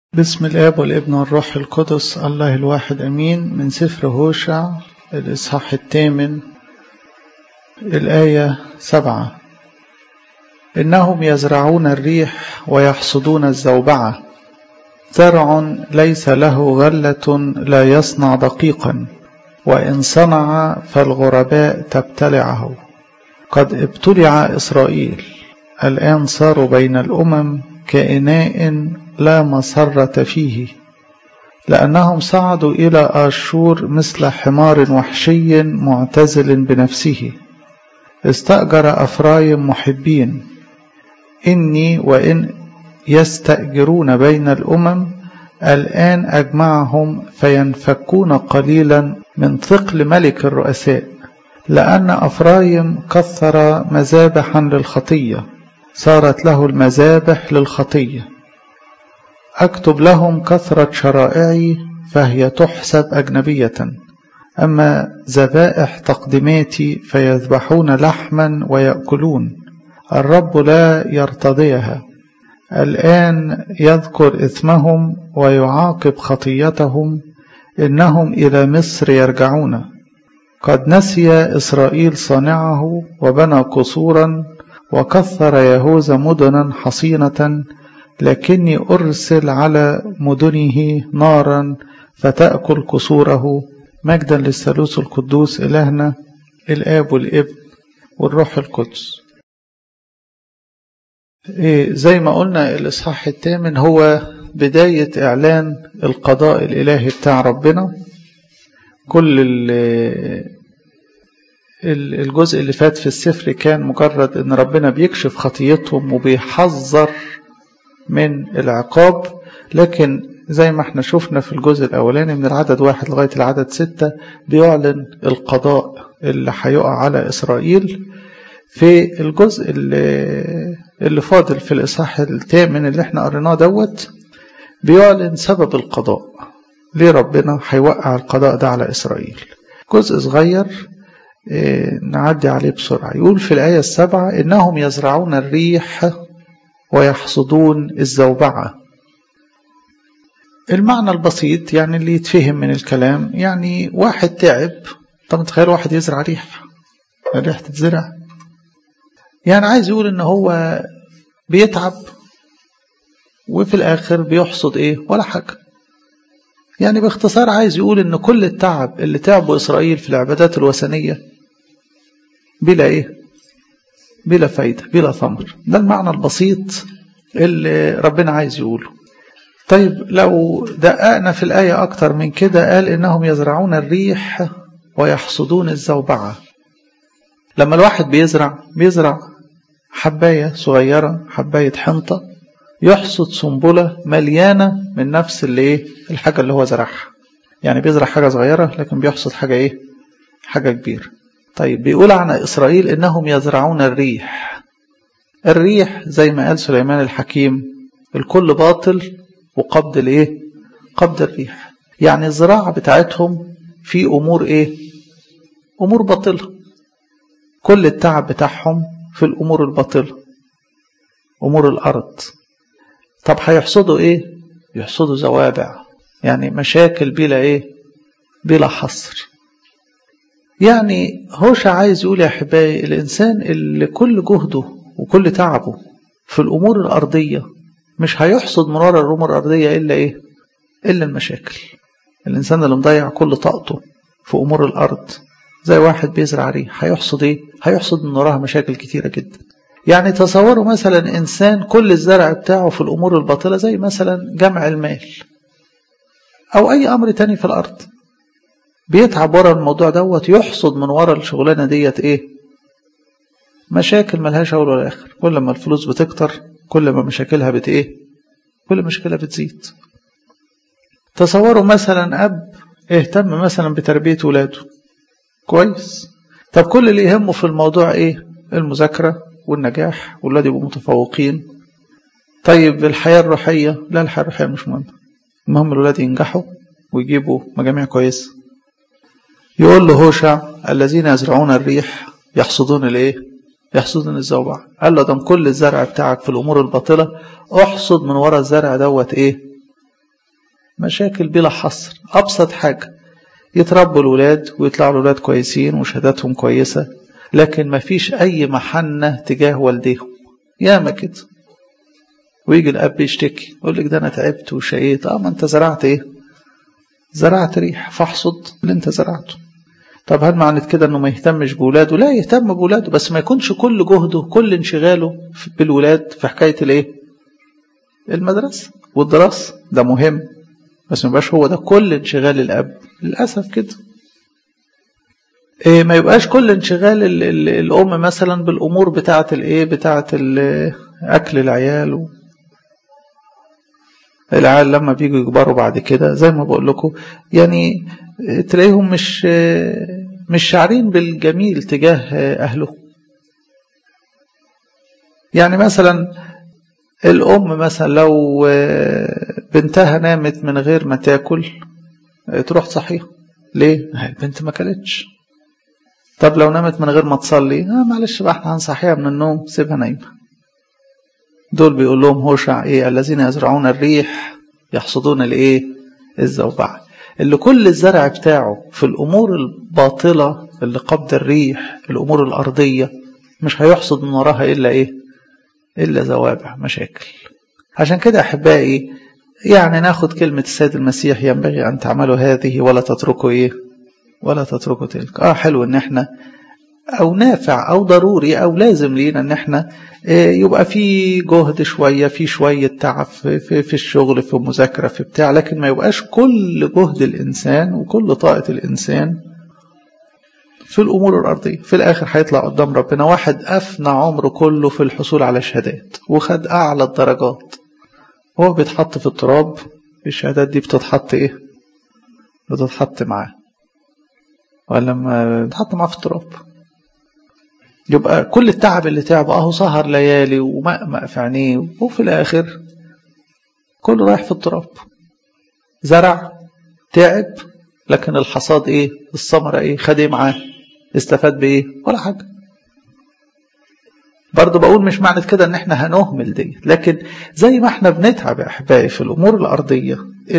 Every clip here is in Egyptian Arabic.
بسم الآب والابن والروح القدس الله الواحد أمين من سفر هوشع الإصحاح الثامن الآية سبعة إنهم يزرعون الريح ويحصدون الزوبعة زرع ليس له غلة لا يصنع دقيقا وإن صنع فالغرباء تبتلعه قد ابتلع إسرائيل الآن صاروا بين الأمم كإناء لا مسرة فيه لأنهم صعدوا إلى آشور مثل حمار وحشي معتزل بنفسه استأجر أفرايم محبين إني وإن يستأجرون بين الأمم الآن أجمعهم فينفكون قليلا من ثقل ملك الرؤساء لأن أفرايم كثر مذابحا للخطية صارت له المذابح للخطيه أكتب لهم كثرة شرائعي فهي تحسب أجنبية أما ذبائح تقدماتي فيذبحون لحما ويأكلون الرب لا يرتضيها الآن يذكر إثمهم ويعاقب خطيتهم إنهم إلى مصر يرجعون قد نسي إسرائيل صانعه وبنى قصورا وكثر يهوذا مدنا حصينة لكني أرسل على مدنه نارا فتأكل قصوره مجدا للثالوث القدوس إلهنا الآب والابن والروح القدس إيه زي ما قلنا الإصحاح الثامن هو بداية إعلان القضاء الإلهي بتاع ربنا كل الجزء اللي فات في السفر كان مجرد ان ربنا بيكشف خطيتهم وبيحذر من العقاب لكن زي ما احنا شفنا في الجزء الأولاني من العدد واحد لغاية العدد ستة بيعلن القضاء اللي هيقع على إسرائيل في الجزء اللي, اللي فاضل في الإصحاح الثامن اللي احنا قريناه دوت بيعلن سبب القضاء ليه ربنا هيوقع القضاء ده على إسرائيل جزء صغير اه نعدي عليه بسرعة يقول في الآية السابعة إنهم يزرعون الريح ويحصدون الزوبعة المعنى البسيط يعني اللي يتفهم من الكلام يعني واحد تعب طب تخيل واحد يزرع ريح الريح تتزرع يعني عايز يقول ان هو بيتعب وفي الاخر بيحصد ايه ولا حاجة يعني باختصار عايز يقول ان كل التعب اللي تعبه اسرائيل في العبادات الوثنية بلا ايه بلا فايدة بلا ثمر ده المعنى البسيط اللي ربنا عايز يقوله طيب لو دققنا في الآية أكتر من كده قال إنهم يزرعون الريح ويحصدون الزوبعة لما الواحد بيزرع بيزرع حباية صغيرة حباية حنطة يحصد سنبلة مليانة من نفس اللي ايه الحاجة اللي هو زرعها يعني بيزرع حاجة صغيرة لكن بيحصد حاجة ايه حاجة كبيرة طيب بيقول عن إسرائيل إنهم يزرعون الريح الريح زي ما قال سليمان الحكيم الكل باطل وقبض الايه قبض الريح يعني الزراعة بتاعتهم في أمور ايه أمور باطلة كل التعب بتاعهم في الأمور الباطلة أمور الأرض طب هيحصدوا ايه يحصدوا زوابع يعني مشاكل بلا ايه بلا حصر يعني هوش عايز يقول يا احبائي الانسان اللي كل جهده وكل تعبه في الامور الارضيه مش هيحصد من ورا الامور الارضيه الا ايه الا المشاكل الانسان اللي مضيع كل طاقته في امور الارض زي واحد بيزرع ريح هيحصد ايه هيحصد من وراها مشاكل كتيره جدا يعني تصوروا مثلا انسان كل الزرع بتاعه في الامور الباطله زي مثلا جمع المال او اي امر تاني في الارض بيتعب ورا الموضوع دوت يحصد من ورا الشغلانه ديت ايه مشاكل ملهاش اول ولا اخر كل ما الفلوس بتكتر كل ما مشاكلها بت ايه كل مشكلها بتزيد تصوروا مثلا اب اهتم مثلا بتربيه ولاده كويس طب كل اللي يهمه في الموضوع ايه المذاكره والنجاح والولاد يبقوا متفوقين طيب الحياه الروحيه لا الحياه الروحيه مش مهمه المهم الولاد ينجحوا ويجيبوا مجاميع كويسه يقول له هوشع الذين يزرعون الريح يحصدون الايه يحصدون الزوبع قال له دم كل الزرع بتاعك في الامور الباطله احصد من ورا الزرع دوت ايه مشاكل بلا حصر أبسط حاجة يتربوا الولاد ويطلعوا الولاد كويسين وشهاداتهم كويسة لكن ما فيش أي محنة تجاه والديهم ياما كده ويجي الأب يشتكي يقول لك ده أنا تعبت وشقيت أه ما أنت زرعت إيه؟ زرعت ريح فاحصد اللي أنت زرعته طب هل معنى كده انه ما يهتمش بولاده لا يهتم بولاده بس ما يكونش كل جهده كل انشغاله بالولاد في حكايه الايه المدرسه والدراسه ده مهم بس ما يبقاش هو ده كل انشغال الاب للاسف كده إيه ما يبقاش كل انشغال ال ال الام مثلا بالامور بتاعه الايه بتاعه اكل العيال و... العيال لما بيجوا يكبروا بعد كده زي ما بقول لكم يعني تلاقيهم مش مش شاعرين بالجميل تجاه أهله يعني مثلا الأم مثلا لو بنتها نامت من غير ما تاكل تروح تصحيها ليه؟ البنت ما كلتش طب لو نامت من غير ما تصلي آه معلش بقى احنا هنصحيها من النوم سيبها نايمه دول بيقول لهم هوشع ايه الذين يزرعون الريح يحصدون الايه الزوبعة اللي كل الزرع بتاعه في الامور الباطلة اللي قبض الريح الامور الارضية مش هيحصد من وراها الا ايه الا زوابع مشاكل عشان كده احبائي يعني ناخد كلمة السيد المسيح ينبغي ان تعملوا هذه ولا تتركوا ايه ولا تتركوا تلك اه حلو ان احنا او نافع او ضروري او لازم لينا ان احنا يبقى في جهد شويه في شويه تعب في, في, في الشغل في مذاكره في بتاع لكن ما يبقاش كل جهد الانسان وكل طاقه الانسان في الامور الارضيه في الاخر هيطلع قدام ربنا واحد افنى عمره كله في الحصول على شهادات وخد اعلى الدرجات هو بيتحط في التراب الشهادات دي بتتحط ايه بتتحط معاه ولا لما بتتحط معاه في التراب يبقى كل التعب اللي تعبه اهو سهر ليالي ومأمأ في عينيه وفي الاخر كله رايح في التراب زرع تعب لكن الحصاد ايه الثمرة ايه خد ايه معاه استفاد بايه ولا حاجة برضه بقول مش معنى كده ان احنا هنهمل دي لكن زي ما احنا بنتعب يا احبائي في الامور الارضية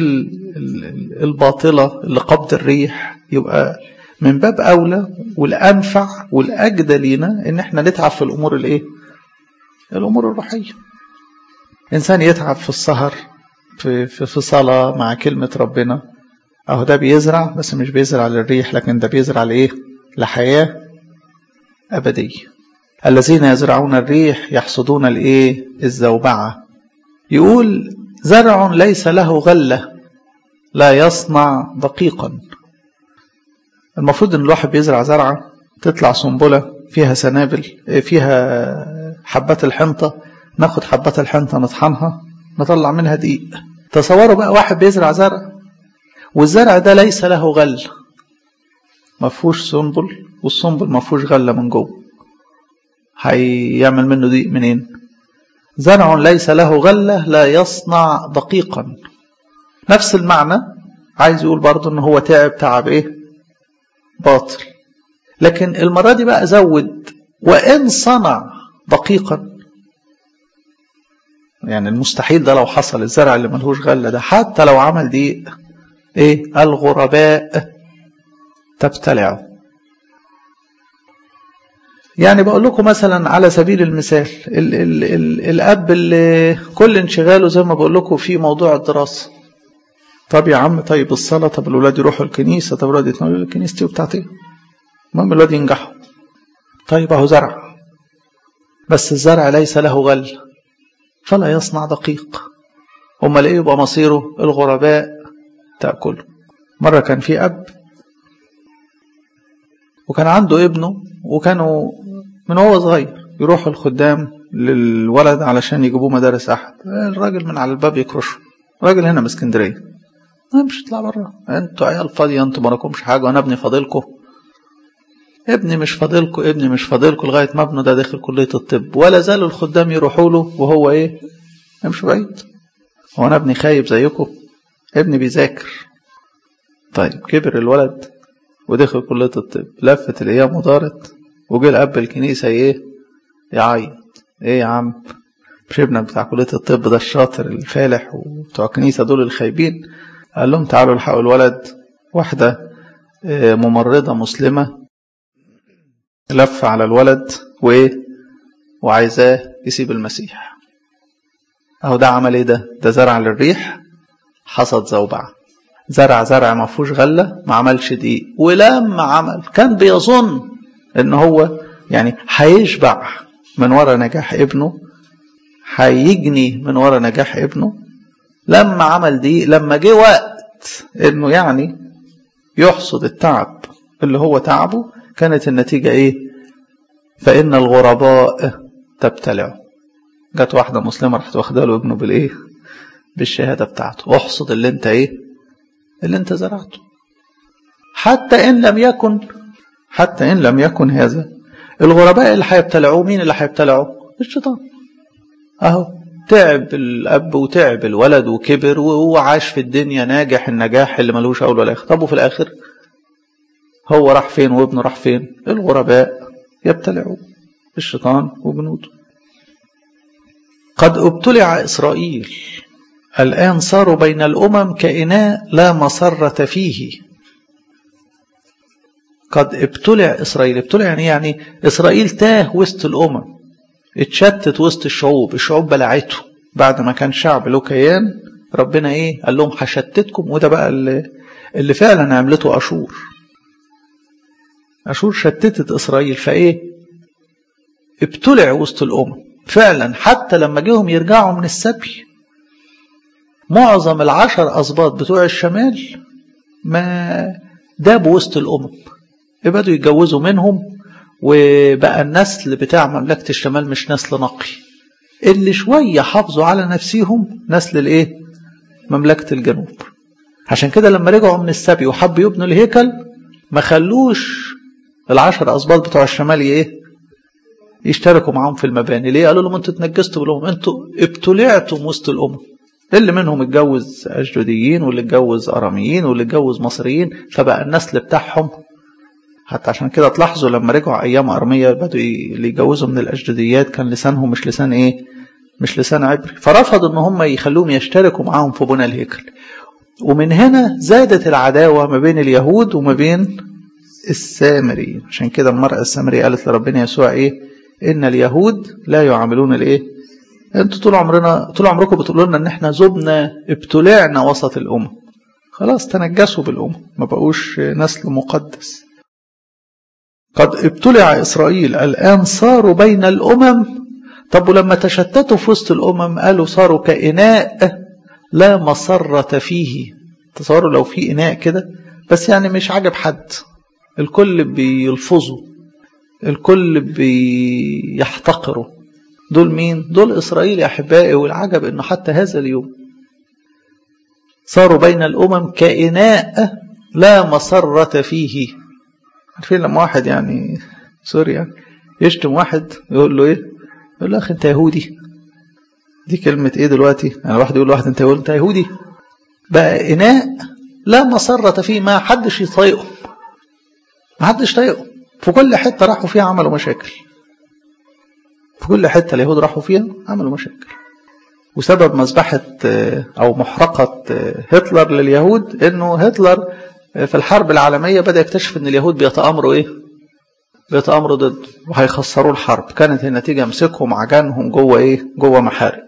الباطلة اللي قبض الريح يبقى من باب أولى والأنفع والأجدى لينا إن إحنا نتعب في الأمور الإيه؟ الأمور الروحية. إنسان يتعب في السهر في في في صلاة مع كلمة ربنا أهو ده بيزرع بس مش بيزرع للريح لكن ده بيزرع لإيه؟ لحياة أبدية. الذين يزرعون الريح يحصدون الإيه؟ الزوبعة. يقول زرع ليس له غلة لا يصنع دقيقا المفروض ان الواحد بيزرع زرعه تطلع سنبله فيها سنابل فيها حبات الحنطه ناخد حبات الحنطه نطحنها نطلع منها دقيق تصوروا بقى واحد بيزرع زرع والزرع ده ليس له غل ما فيهوش سنبل والسنبل ما فيهوش غله من جوه هيعمل منه دقيق منين زرع ليس له غله لا يصنع دقيقا نفس المعنى عايز يقول برضه ان هو تعب تعب ايه باطل لكن المرة دي بقى زود وإن صنع دقيقا يعني المستحيل ده لو حصل الزرع اللي ملهوش غلة ده حتى لو عمل دي ايه الغرباء تبتلعه يعني بقول لكم مثلا على سبيل المثال ال ال ال الاب اللي كل انشغاله زي ما بقول لكم في موضوع الدراسه طب يا عم طيب الصلاة طب الولاد يروحوا الكنيسة طب الولاد يتناولوا الكنيسة دي وبتاعت ايه؟ المهم الولاد ينجحوا طيب اهو زرع بس الزرع ليس له غل فلا يصنع دقيق امال ايه يبقى مصيره الغرباء تأكله مرة كان في أب وكان عنده ابنه وكانوا من هو صغير يروحوا الخدام للولد علشان يجيبوه مدارس أحد الراجل من على الباب يكرشه راجل هنا من اسكندريه مش اطلع بره انتوا عيال فاضيه انتوا مالكمش حاجه وانا ابني فاضلكم ابني مش فاضلكم ابني مش فاضلكم لغايه ما ابنه ده داخل كليه الطب ولا زالوا الخدام يروحوا له وهو ايه مش بعيد هو انا ابني خايب زيكم ابني بيذاكر طيب كبر الولد ودخل كليه الطب لفت الايام ودارت وجه الاب الكنيسه ايه يعيط ايه يا عم مش ابنك بتاع كليه الطب ده الشاطر الفالح وبتوع الكنيسه دول الخايبين قال لهم تعالوا الحقوا الولد واحدة ممرضة مسلمة لف على الولد وإيه وعايزاه يسيب المسيح أهو ده عمل إيه ده ده زرع للريح حصد زوبعة زرع زرع ما فيهوش غلة ما عملش دقيق ولما عمل كان بيظن إن هو يعني هيشبع من ورا نجاح ابنه هيجني من ورا نجاح ابنه لما عمل دي لما جه وقت انه يعني يحصد التعب اللي هو تعبه كانت النتيجة ايه فإن الغرباء تبتلعه جت واحدة مسلمة راحت واخده له ابنه بالايه بالشهادة بتاعته احصد اللي انت ايه اللي انت زرعته حتى ان لم يكن حتى ان لم يكن هذا الغرباء اللي هيبتلعوه مين اللي هيبتلعوه الشيطان اهو تعب الاب وتعب الولد وكبر وهو عاش في الدنيا ناجح النجاح اللي ملوش اول ولا اخر طب وفي الاخر هو راح فين وابنه راح فين الغرباء يبتلعوا الشيطان وجنوده قد ابتلع اسرائيل الان صاروا بين الامم كاناء لا مسره فيه قد ابتلع اسرائيل ابتلع يعني يعني اسرائيل تاه وسط الامم اتشتت وسط الشعوب الشعوب بلعته بعد ما كان شعب له كيان ربنا ايه قال لهم هشتتكم وده بقى اللي, اللي فعلا عملته اشور اشور شتتت اسرائيل فايه ابتلع وسط الامم فعلا حتى لما جيهم يرجعوا من السبي معظم العشر اسباط بتوع الشمال ما دابوا وسط الامم بدوا يتجوزوا منهم وبقى النسل بتاع مملكة الشمال مش نسل نقي اللي شوية حافظوا على نفسيهم نسل الايه مملكة الجنوب عشان كده لما رجعوا من السبي وحبوا يبنوا الهيكل ما خلوش العشر أسباط بتوع الشمال ايه يشتركوا معاهم في المباني ليه قالوا لهم انتوا اتنجستوا لهم انتوا ابتلعتم وسط الأمم اللي منهم اتجوز أشدوديين واللي اتجوز أراميين واللي اتجوز مصريين فبقى النسل بتاعهم حتى عشان كده تلاحظوا لما رجعوا ايام ارميه بدوا اللي يجوزوا من الاجداديات كان لسانهم مش لسان ايه مش لسان عبري فرفضوا ان هم يخلوهم يشتركوا معاهم في بناء الهيكل ومن هنا زادت العداوه ما بين اليهود وما بين السامريين عشان كده المرأة السامرية قالت لربنا يسوع ايه ان اليهود لا يعاملون الايه انتوا طول عمرنا طول عمركم بتقولوا لنا ان احنا زبنا ابتلعنا وسط الامم خلاص تنجسوا بالامم ما بقوش نسل مقدس قد ابتلع إسرائيل الآن صاروا بين الأمم طب ولما تشتتوا في وسط الأمم قالوا صاروا كإناء لا مسرة فيه تصوروا لو في إناء كده بس يعني مش عاجب حد الكل بيلفظوا الكل بيحتقروا دول مين؟ دول إسرائيل يا أحبائي والعجب إنه حتى هذا اليوم صاروا بين الأمم كإناء لا مسرة فيه عارفين لما واحد يعني سوري يعني يشتم واحد يقول له ايه يقول له اخي انت يهودي دي كلمة ايه دلوقتي يعني واحد يقول لواحد انت يقول انت يهودي بقى اناء لا مسرة فيه ما حدش يطيقه ما حدش طايقه في كل حتة راحوا فيها عملوا مشاكل في كل حتة اليهود راحوا فيها عملوا مشاكل وسبب مذبحة أو محرقة هتلر لليهود إنه هتلر في الحرب العالمية بدأ يكتشف ان اليهود بيتآمروا ايه بيتآمروا ضد وهيخسروا الحرب كانت النتيجة مسكهم عجنهم جوه ايه جوه محارق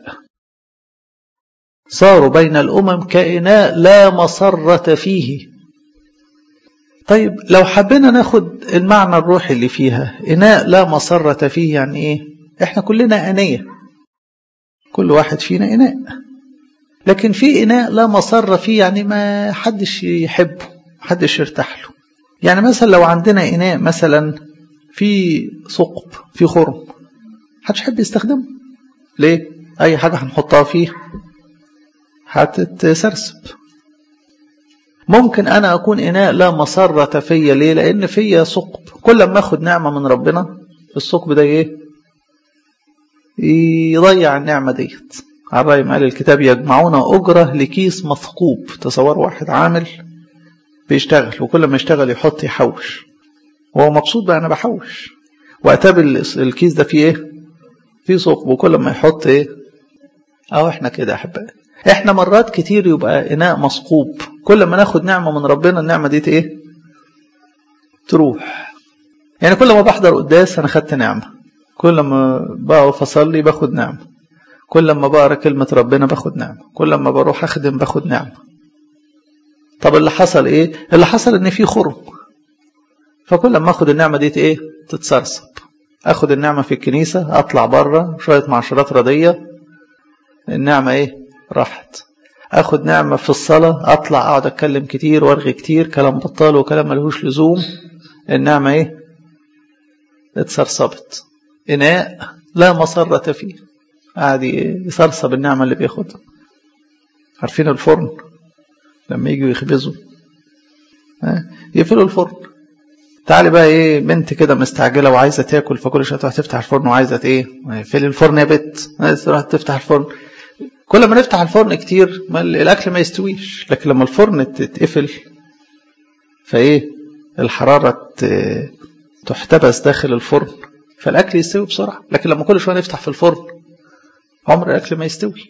صاروا بين الأمم كإناء لا مسرة فيه طيب لو حبينا ناخد المعنى الروحي اللي فيها إناء لا مسرة فيه يعني ايه احنا كلنا أنية كل واحد فينا إناء لكن في إناء لا مسرة فيه يعني ما حدش يحبه محدش يرتاح له يعني مثلا لو عندنا إناء مثلا في ثقب في خرم محدش يحب يستخدمه ليه أي حاجة هنحطها فيه هتتسرسب ممكن أنا أكون إناء لا مسرة فيا ليه لأن فيا ثقب كل ما أخد نعمة من ربنا الثقب ده إيه يضيع النعمة ديت على رأي ما قال الكتاب يجمعون أجرة لكيس مثقوب تصور واحد عامل بيشتغل وكل ما يشتغل يحط يحوش وهو مبسوط بقى انا بحوش واتابل الكيس ده فيه ايه فيه ثقب وكل ما يحط ايه اهو احنا كده احبائي احنا مرات كتير يبقى اناء مثقوب كل ما ناخد نعمه من ربنا النعمه دي ايه تروح يعني كل ما بحضر قداس انا خدت نعمه كل ما بقف اصلي باخد نعمه كل ما بقرا كلمه ربنا باخد نعمه كل ما بروح اخدم باخد نعمه طب اللي حصل ايه اللي حصل ان في خرم فكل ما اخد النعمه دي ايه تتسرسب اخد النعمه في الكنيسه اطلع بره شويه معاشرات رضيه النعمه ايه راحت اخد نعمه في الصلاه اطلع اقعد اتكلم كتير وارغي كتير كلام بطال وكلام ملهوش لزوم النعمه ايه اتسرسبت اناء لا مسرة فيه قاعد يسرسب النعمه اللي بياخدها عارفين الفرن لما يجوا يخبزوا يقفلوا الفرن تعالي بقى ايه بنت كده مستعجله وعايزه تاكل فكل شويه تروح تفتح الفرن وعايزه ايه اقفلي الفرن يا بت تروح تفتح الفرن كل ما نفتح الفرن كتير ما الاكل ما يستويش لكن لما الفرن تتقفل فايه الحراره تحتبس داخل الفرن فالاكل يستوي بسرعه لكن لما كل شويه نفتح في الفرن عمر الاكل ما يستوي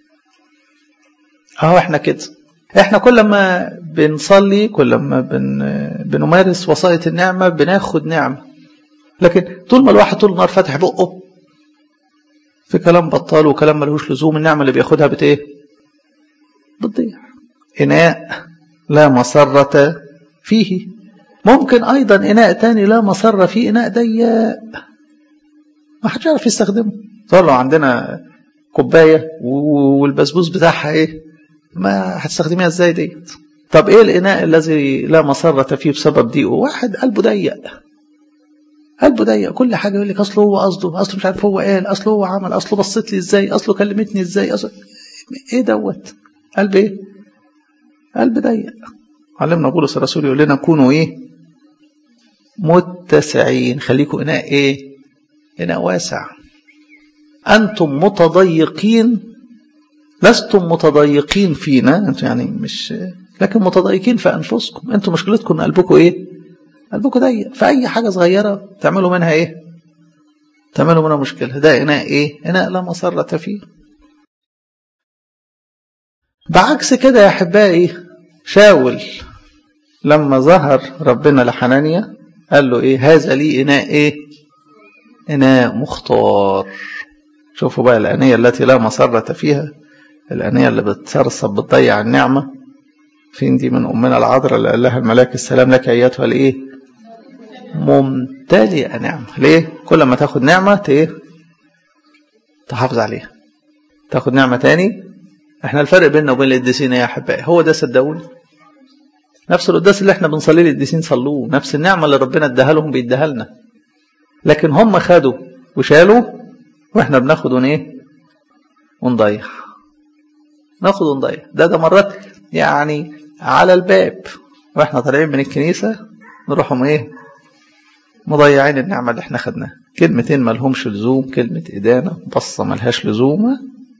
اهو احنا كده احنا كل ما بنصلي كل ما بن بنمارس وصاية النعمة بناخد نعمة لكن طول ما الواحد طول النهار فاتح بقه في كلام بطال وكلام ملهوش لزوم النعمة اللي بياخدها بت ايه؟ بتضيع إناء لا مسرة فيه ممكن أيضا إناء تاني لا مسرة فيه إناء ضيق ما حدش يعرف يستخدمه طبعا لو عندنا كوباية والبسبوس بتاعها ايه ما هتستخدميها ازاي ديت طب ايه الاناء الذي لا مسرة فيه بسبب ضيقه واحد قلبه ضيق قلبه ضيق كل حاجه يقول لك اصله هو قصده اصله مش عارف هو قال اصله هو عمل اصله بصيت لي ازاي اصله كلمتني ازاي اصله ايه دوت قلب ايه قلب ضيق علمنا بولس الرسول يقول لنا كونوا ايه متسعين خليكم اناء ايه اناء واسع انتم متضيقين لستم متضيقين فينا انتم يعني مش لكن متضايقين في انفسكم انتم مشكلتكم ان قلبكم ايه قلبكم ضيق فاي حاجه صغيره تعملوا منها ايه تعملوا منها مشكله ده اناء ايه اناء لا مسره فيه بعكس كده يا احبائي شاول لما ظهر ربنا لحنانيا قال له ايه هذا لي اناء ايه اناء مختار شوفوا بقى الانيه التي لا مسره فيها الأنية اللي بتسرسب بتضيع النعمة فين دي من أمنا العذراء اللي قال لها الملاك السلام لك أيتها الإيه ممتلئة نعمة ليه كل ما تاخد نعمة إيه تحافظ عليها تاخد نعمة تاني احنا الفرق بيننا وبين القديسين يا أحبائي هو ده صدقوني نفس القداس اللي احنا بنصليه للقديسين صلوه نفس النعمة اللي ربنا اداها لهم بيديها لنا لكن هم خدوا وشالوا واحنا بناخد ون ونضيع ناخد ونضيع ده ده مرات يعني على الباب واحنا طالعين من الكنيسة نروحهم ايه مضيعين النعمة اللي احنا خدناها كلمتين ملهمش لزوم كلمة إدانة بصة ملهاش لزوم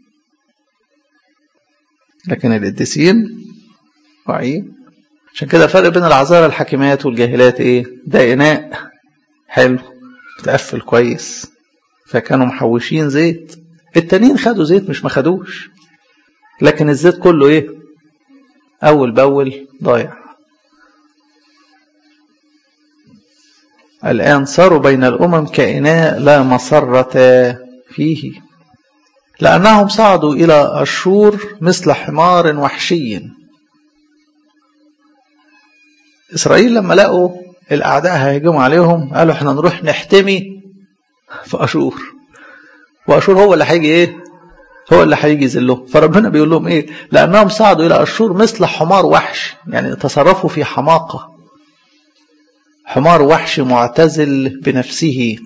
لكن القديسين واعيين عشان كده الفرق بين العذارى الحاكمات والجاهلات ايه ده إناء حلو متقفل كويس فكانوا محوشين زيت التانيين خدوا زيت مش ما خدوش لكن الزيت كله ايه اول باول ضايع الان صاروا بين الامم كاناء لا مسره فيه لانهم صعدوا الى اشور مثل حمار وحشي اسرائيل لما لقوا الاعداء هيهجموا عليهم قالوا احنا نروح نحتمي في اشور واشور هو اللي هيجي ايه هو اللي هيجي يذلهم فربنا بيقول لهم ايه لانهم صعدوا الى اشور مثل حمار وحش يعني تصرفوا في حماقه حمار وحش معتزل بنفسه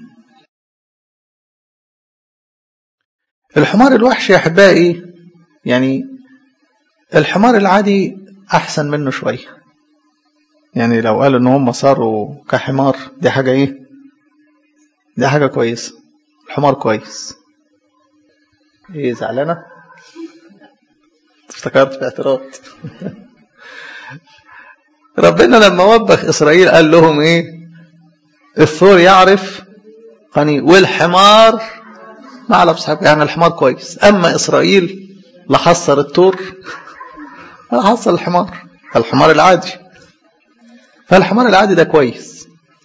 الحمار الوحش يا احبائي يعني الحمار العادي احسن منه شويه يعني لو قالوا ان هم صاروا كحمار دي حاجه ايه دي حاجه كويسه الحمار كويس ايه زعلانه افتكرت في اعتراض ربنا لما وبخ اسرائيل قال لهم ايه الثور يعرف قني والحمار معلب صاحب يعني الحمار كويس اما اسرائيل لا حصر التور ولا حصر الحمار الحمار العادي فالحمار العادي ده كويس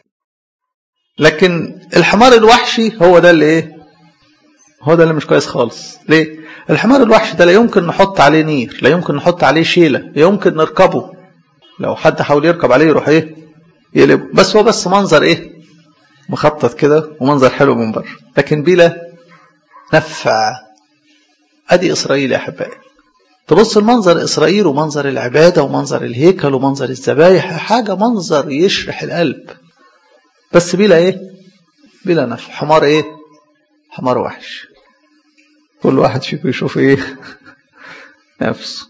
لكن الحمار الوحشي هو ده اللي ايه هو ده اللي مش كويس خالص ليه الحمار الوحشي ده لا يمكن نحط عليه نير لا يمكن نحط عليه شيله لا يمكن نركبه لو حد حاول يركب عليه يروح ايه يقلبه بس هو بس منظر ايه مخطط كده ومنظر حلو من بره لكن بلا نفع ادي اسرائيل يا احبائي تبص المنظر اسرائيل ومنظر العباده ومنظر الهيكل ومنظر الذبايح حاجه منظر يشرح القلب بس بلا ايه بلا نفع حمار ايه حمار وحش كل واحد فيكم يشوف ايه نفسه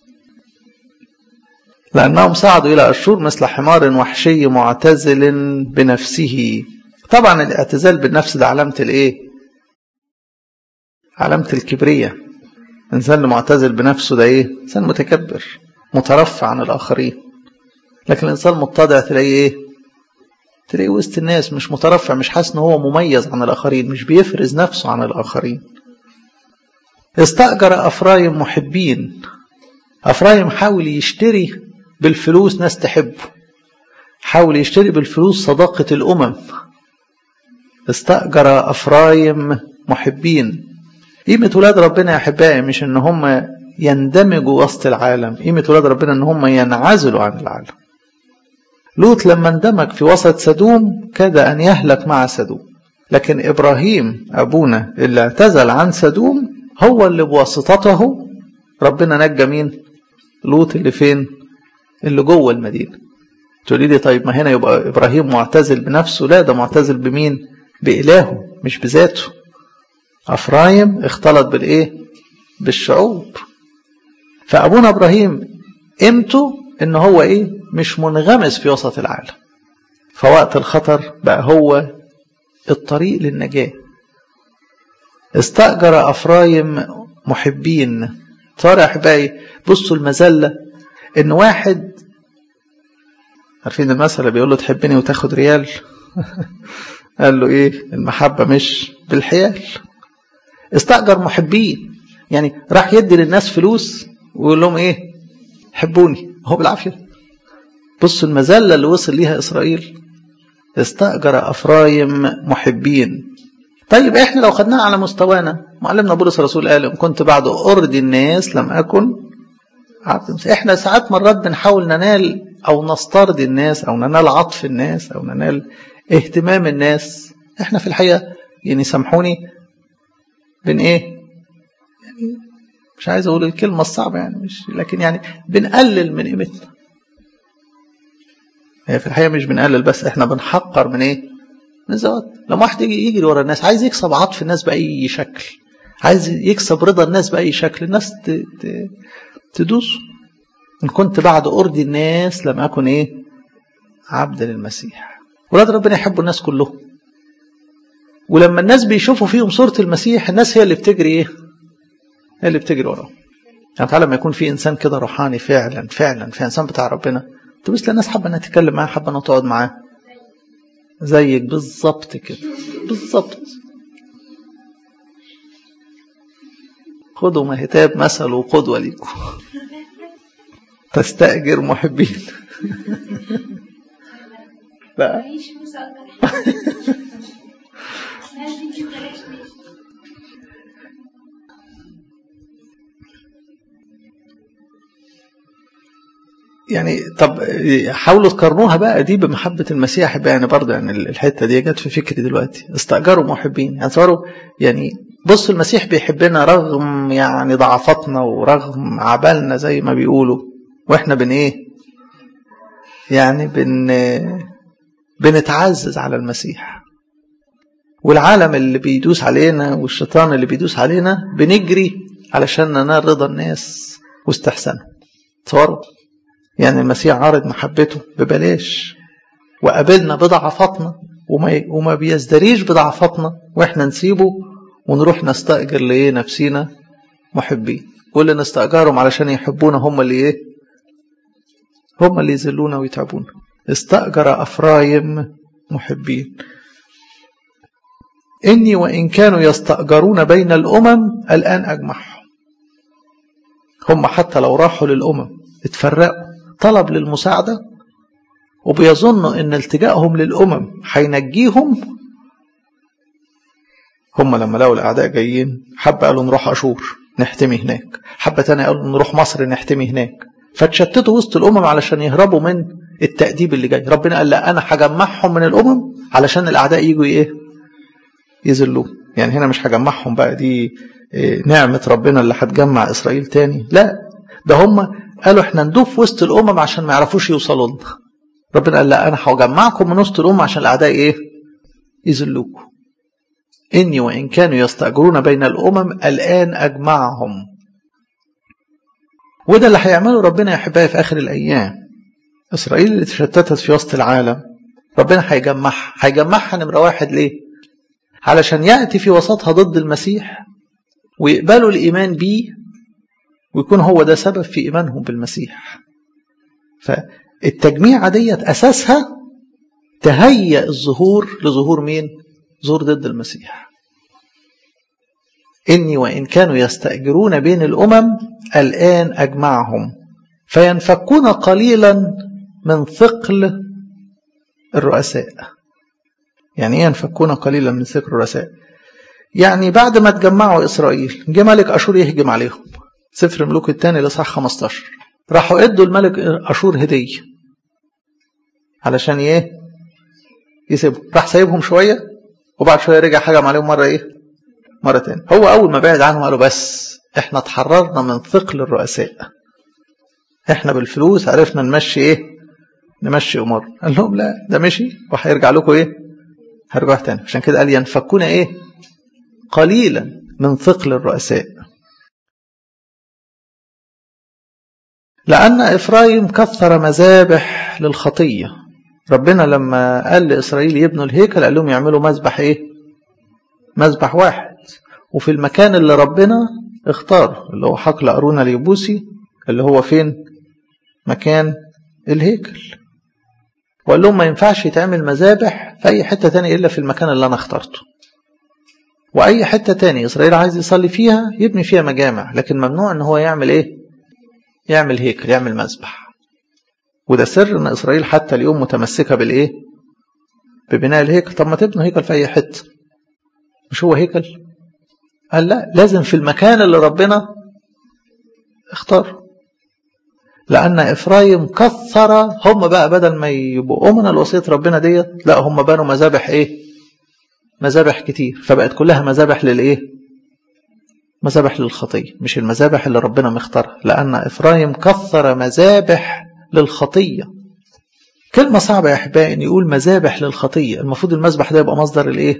لأنهم صعدوا إلى أشور مثل حمار وحشي معتزل بنفسه طبعا الاعتزال بالنفس ده علامة الإيه علامة الكبرية إنسان اللي معتزل بنفسه ده إيه إنسان متكبر مترفع عن الآخرين لكن الإنسان المتضع تلاقيه إيه تلاقيه وسط الناس مش مترفع مش حاسس إن هو مميز عن الآخرين مش بيفرز نفسه عن الآخرين استأجر أفرايم محبين أفرايم حاول يشتري بالفلوس ناس تحبه حاول يشتري بالفلوس صداقة الأمم استأجر أفرايم محبين قيمة ولاد ربنا يا أحبائي مش إن هم يندمجوا وسط العالم قيمة ولاد ربنا إن هم ينعزلوا عن العالم لوط لما اندمج في وسط سدوم كاد أن يهلك مع سدوم لكن إبراهيم أبونا اللي اعتزل عن سدوم هو اللي بواسطته ربنا نجى مين لوط اللي فين اللي جوه المدينة تقولي لي طيب ما هنا يبقى إبراهيم معتزل بنفسه لا ده معتزل بمين بإلهه مش بذاته أفرايم اختلط بالإيه بالشعوب فأبونا إبراهيم قيمته إن هو إيه مش منغمس في وسط العالم فوقت الخطر بقى هو الطريق للنجاة استأجر أفرايم محبين صار يا أحبائي بصوا المذلة إن واحد عارفين المثل اللي بيقول له تحبني وتاخد ريال قال له إيه المحبة مش بالحيال استأجر محبين يعني راح يدي للناس فلوس ويقول لهم إيه حبوني هو بالعافية بصوا المذلة اللي وصل ليها إسرائيل استأجر أفرايم محبين طيب احنا لو خدناها على مستوانا معلمنا بولس الرسول قال ان كنت بعد ارضي الناس لم اكن عبد احنا ساعات مرات بنحاول ننال او نسترضي الناس او ننال عطف الناس او ننال اهتمام الناس احنا في الحقيقه يعني سامحوني بن ايه يعني مش عايز اقول الكلمه الصعبه يعني مش لكن يعني بنقلل من قيمتنا هي في الحقيقه مش بنقلل بس احنا بنحقر من ايه من زوات لما واحد يجي يجري ورا الناس عايز يكسب عطف الناس بأي شكل عايز يكسب رضا الناس بأي شكل الناس ت... ت... تدوس إن كنت بعد أرضي الناس لم أكن إيه عبد للمسيح ولاد ربنا يحبوا الناس كلهم ولما الناس بيشوفوا فيهم صورة المسيح الناس هي اللي بتجري إيه هي اللي بتجري وراه يعني تعالى لما يكون في إنسان كده روحاني فعلا فعلا في إنسان بتاع ربنا تبص للناس حابة إنها تتكلم معاه حابة إنها تقعد معاه زيك بالظبط كده بالظبط خدوا مهتاب مثل وقدوة ليكم تستأجر محبين بقى يعني طب حاولوا تقارنوها بقى دي بمحبة المسيح بقى يعني برضه يعني الحتة دي جت في فكري دلوقتي استأجروا محبين يعني صاروا يعني بصوا المسيح بيحبنا رغم يعني ضعفاتنا ورغم عبالنا زي ما بيقولوا واحنا بن ايه يعني بن بنتعزز على المسيح والعالم اللي بيدوس علينا والشيطان اللي بيدوس علينا بنجري علشان ننال رضا الناس واستحسانهم تصوروا يعني المسيح عارض محبته ببلاش وقابلنا بضعفاتنا وما وما بيزدريش بضعفاتنا واحنا نسيبه ونروح نستأجر لإيه نفسينا محبين واللي نستأجرهم علشان يحبونا هم اللي إيه هم اللي يذلونا ويتعبونا استأجر أفرايم محبين إني وإن كانوا يستأجرون بين الأمم الآن أجمعهم هم حتى لو راحوا للأمم اتفرقوا طلب للمساعدة وبيظنوا ان التجائهم للأمم هينجيهم هم لما لقوا الأعداء جايين حبة قالوا نروح أشور نحتمي هناك حبة تانية قالوا نروح مصر نحتمي هناك فتشتتوا وسط الأمم علشان يهربوا من التأديب اللي جاي ربنا قال لا أنا هجمعهم من الأمم علشان الأعداء يجوا إيه يذلوه يعني هنا مش هجمعهم بقى دي نعمة ربنا اللي هتجمع إسرائيل تاني لا ده هم قالوا احنا ندوب في وسط الأمم عشان ما يعرفوش يوصلوا لنا ربنا قال لا أنا هجمعكم من وسط الأمم عشان الأعداء إيه يذلوكم إني وإن كانوا يستأجرون بين الأمم الآن أجمعهم وده اللي هيعمله ربنا يا أحبائي في آخر الأيام إسرائيل اللي تشتتت في وسط العالم ربنا هيجمعها هيجمعها نمرة واحد ليه علشان يأتي في وسطها ضد المسيح ويقبلوا الإيمان بيه ويكون هو ده سبب في إيمانهم بالمسيح فالتجميعة ديت أساسها تهيأ الظهور لظهور مين ظهور ضد المسيح إني وإن كانوا يستأجرون بين الأمم الآن أجمعهم فينفكون قليلا من ثقل الرؤساء يعني ايه ينفكون قليلا من ثقل الرؤساء يعني بعد ما تجمعوا إسرائيل جه ملك أشور يهجم عليهم سفر ملوك الثاني لصح 15 راحوا ادوا الملك أشور هدية علشان ايه يسيبهم راح سايبهم شوية وبعد شوية رجع هجم عليهم مرة ايه مرة تاني هو أول ما بعد عنهم قالوا بس احنا اتحررنا من ثقل الرؤساء احنا بالفلوس عرفنا نمشي ايه نمشي امور قال لهم لا ده مشي وهيرجع لكم ايه هرجع تاني عشان كده قال ينفكون ايه قليلا من ثقل الرؤساء لأن إفرايم كثر مذابح للخطية ربنا لما قال لإسرائيل يبنوا الهيكل قال لهم يعملوا مذبح إيه مذبح واحد وفي المكان اللي ربنا اختار اللي هو حقل أرونا اليبوسي اللي هو فين مكان الهيكل وقال لهم ما ينفعش يتعمل مذابح في أي حتة تانية إلا في المكان اللي أنا اخترته وأي حتة تانية إسرائيل عايز يصلي فيها يبني فيها مجامع لكن ممنوع إن هو يعمل إيه يعمل هيكل يعمل مذبح وده سر إن إسرائيل حتى اليوم متمسكة بالإيه ببناء الهيكل طب ما تبنوا هيكل في أي حتة مش هو هيكل قال لا لازم في المكان اللي ربنا اختاره لأن إفرايم كثر هم بقى بدل ما يبقوا من الوصية ربنا ديت لا هم بنوا مذابح إيه مذابح كتير فبقت كلها مذابح للإيه مذابح للخطية مش المذابح اللي ربنا مختارها لأن إفرايم كثر مذابح للخطية كلمة صعبة يا أحبائي إن يقول مذابح للخطية المفروض المذبح ده يبقى مصدر الإيه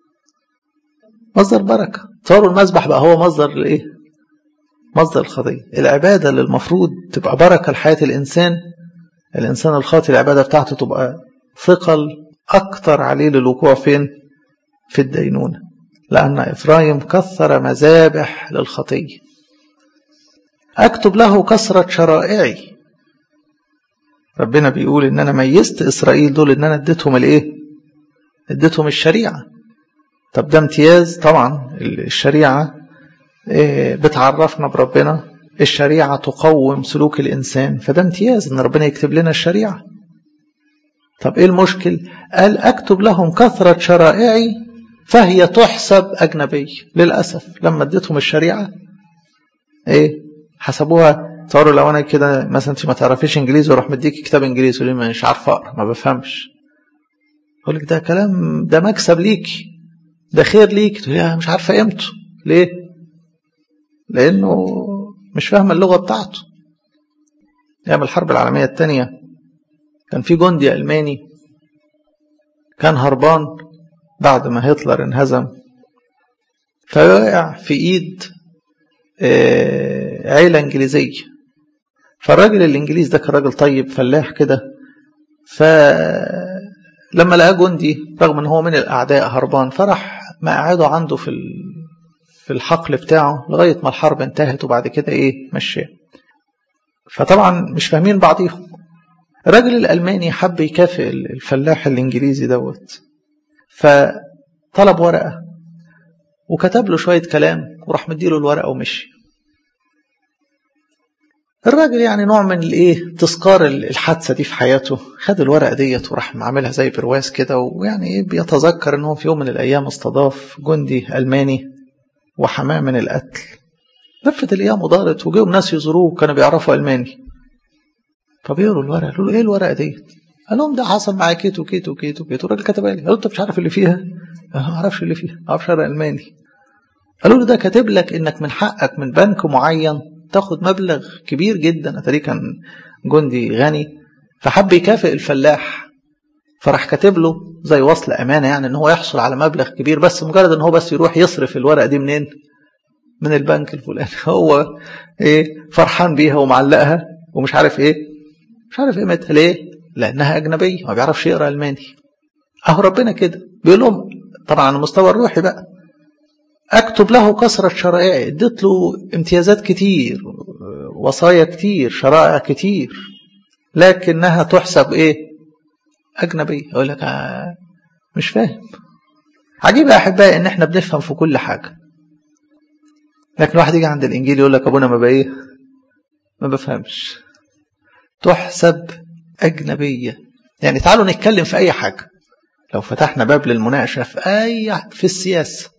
مصدر بركة تصوروا المذبح بقى هو مصدر الإيه مصدر الخطية العبادة اللي المفروض تبقى بركة لحياة الإنسان الإنسان الخاطئ العبادة بتاعته تبقى ثقل أكتر عليه للوقوع فين في الدينونة لأن إفرايم كثر مذابح للخطية أكتب له كثرة شرائعي ربنا بيقول إن أنا ميزت إسرائيل دول إن أنا اديتهم الإيه اديتهم الشريعة طب ده امتياز طبعا الشريعة بتعرفنا بربنا الشريعة تقوم سلوك الإنسان فده امتياز إن ربنا يكتب لنا الشريعة طب إيه المشكل قال أكتب لهم كثرة شرائعي فهي تحسب أجنبية للأسف لما اديتهم الشريعة إيه حسبوها تصوروا لو أنا كده مثلا أنت ما تعرفيش إنجليزي وأروح مديك كتاب إنجليزي وليه مش عارف أقرأ ما بفهمش أقول لك ده كلام ده مكسب ليكي ده خير ليك تقول لي مش عارفة قيمته ليه لأنه مش فاهم اللغة بتاعته أيام الحرب العالمية الثانية كان في جندي ألماني كان هربان بعد ما هتلر انهزم فوقع في ايد عيلة انجليزية فالراجل الانجليز ده كان راجل طيب فلاح كده فلما لقاه جندي رغم ان هو من الاعداء هربان فرح مقعده عنده في في الحقل بتاعه لغاية ما الحرب انتهت وبعد كده ايه مشاه فطبعا مش فاهمين بعضيهم الراجل الألماني حب يكافئ الفلاح الإنجليزي دوت فطلب ورقة وكتب له شوية كلام وراح مديله الورقة ومشي الراجل يعني نوع من الايه تذكار الحادثه دي في حياته خد الورقه ديت وراح عاملها زي برواز كده ويعني ايه بيتذكر ان هو في يوم من الايام استضاف جندي الماني وحماه من القتل لفت الايام ودارت وجيهم ناس يزوروه كانوا بيعرفوا الماني فبيقروا الورقه قالوا له ايه الورقه ديت؟ قال لهم ده حصل معايا كيت وكيت وكيت وكيت الراجل كتبها لي قالوا انت مش عارف اللي فيها؟ انا ما اعرفش اللي فيها ما اعرفش الماني قالوا له ده كاتب لك انك من حقك من بنك معين تاخد مبلغ كبير جدا اتاري كان جندي غني فحب يكافئ الفلاح فراح كاتب له زي وصل امانه يعني ان هو يحصل على مبلغ كبير بس مجرد ان هو بس يروح يصرف الورقه دي منين؟ من البنك الفلاني هو ايه فرحان بيها ومعلقها ومش عارف ايه مش عارف قيمتها ليه؟ لانها اجنبيه ما بيعرفش يقرا الماني اهو ربنا كده بيقول لهم طبعا على المستوى الروحي بقى اكتب له كثره شرائعي اديت له امتيازات كتير وصايا كتير شرائع كتير لكنها تحسب ايه اجنبيه اقول لك آه مش فاهم عجيب يا احبائي ان احنا بنفهم في كل حاجه لكن واحد يجي عند الانجيل يقول لك ابونا ما بقى ايه ما بفهمش تحسب اجنبيه يعني تعالوا نتكلم في اي حاجه لو فتحنا باب للمناقشه في اي في السياسه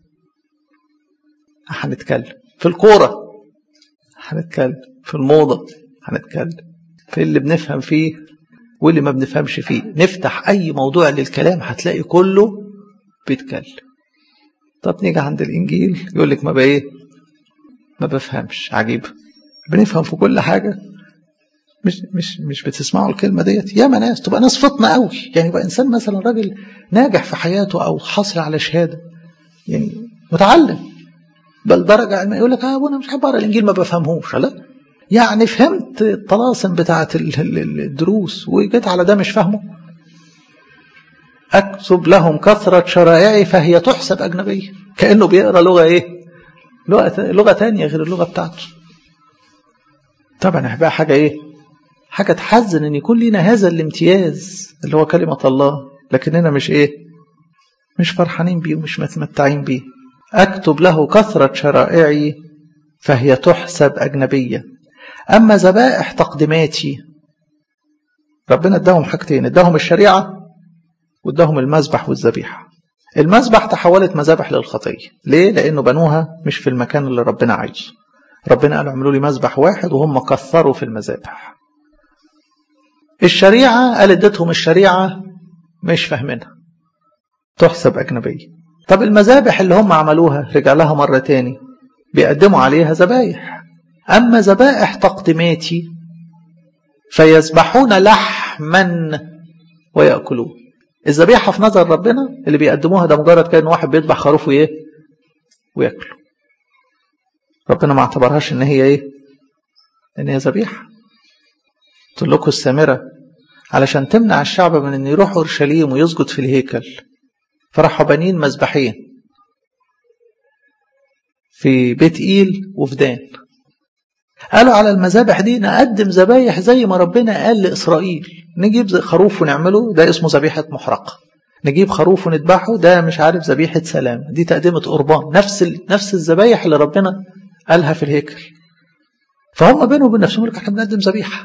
هنتكلم في الكوره هنتكلم في الموضه هنتكلم في اللي بنفهم فيه واللي ما بنفهمش فيه نفتح اي موضوع للكلام هتلاقي كله بيتكلم طب نيجي عند الانجيل يقول لك ما بقى ايه ما بفهمش عجيب بنفهم في كل حاجه مش مش مش بتسمعوا الكلمه ديت ياما ناس تبقى ناس فطنه قوي يعني يبقى انسان مثلا راجل ناجح في حياته او حاصل على شهاده يعني متعلم بل درجه علميه يقول لك اه ابونا مش حابب اقرا الانجيل ما بفهمهوش لا يعني فهمت الطلاسم بتاعه الدروس وجيت على ده مش فاهمه اكتب لهم كثره شرائعي فهي تحسب اجنبيه كانه بيقرا لغه ايه لغه لغه ثانيه غير اللغه بتاعته طبعا بقى حاجه ايه حاجه تحزن ان يكون لنا هذا الامتياز اللي هو كلمه الله لكننا مش ايه مش فرحانين بيه ومش متمتعين بيه اكتب له كثره شرائعي فهي تحسب اجنبيه اما ذبائح تقدماتي ربنا اداهم حاجتين اداهم الشريعه واداهم المذبح والذبيحه المذبح تحولت مذابح للخطيه ليه لانه بنوها مش في المكان اللي ربنا عايزه ربنا قال اعملوا لي مذبح واحد وهم كثروا في المذابح الشريعة قال اديتهم الشريعة مش فاهمينها تحسب أجنبية طب المذابح اللي هم عملوها رجع لها مرة تاني بيقدموا عليها ذبايح أما ذبائح تقدماتي فيذبحون لحما ويأكلون الذبيحة في نظر ربنا اللي بيقدموها ده مجرد كان واحد بيذبح خروف وإيه وياكله ربنا ما اعتبرهاش ان هي ايه ان هي ذبيحه قلت لكم السامره علشان تمنع الشعب من ان يروح اورشليم ويسجد في الهيكل فراحوا بانين مذبحين في بيت ايل وفي دان قالوا على المذابح دي نقدم ذبايح زي ما ربنا قال لاسرائيل نجيب خروف ونعمله ده اسمه ذبيحه محرقه نجيب خروف ونذبحه ده مش عارف ذبيحه سلام دي تقدمه قربان نفس ال... نفس الذبايح اللي ربنا قالها في الهيكل فهم بينهم وبين نفسهم يقول لك احنا بنقدم ذبيحه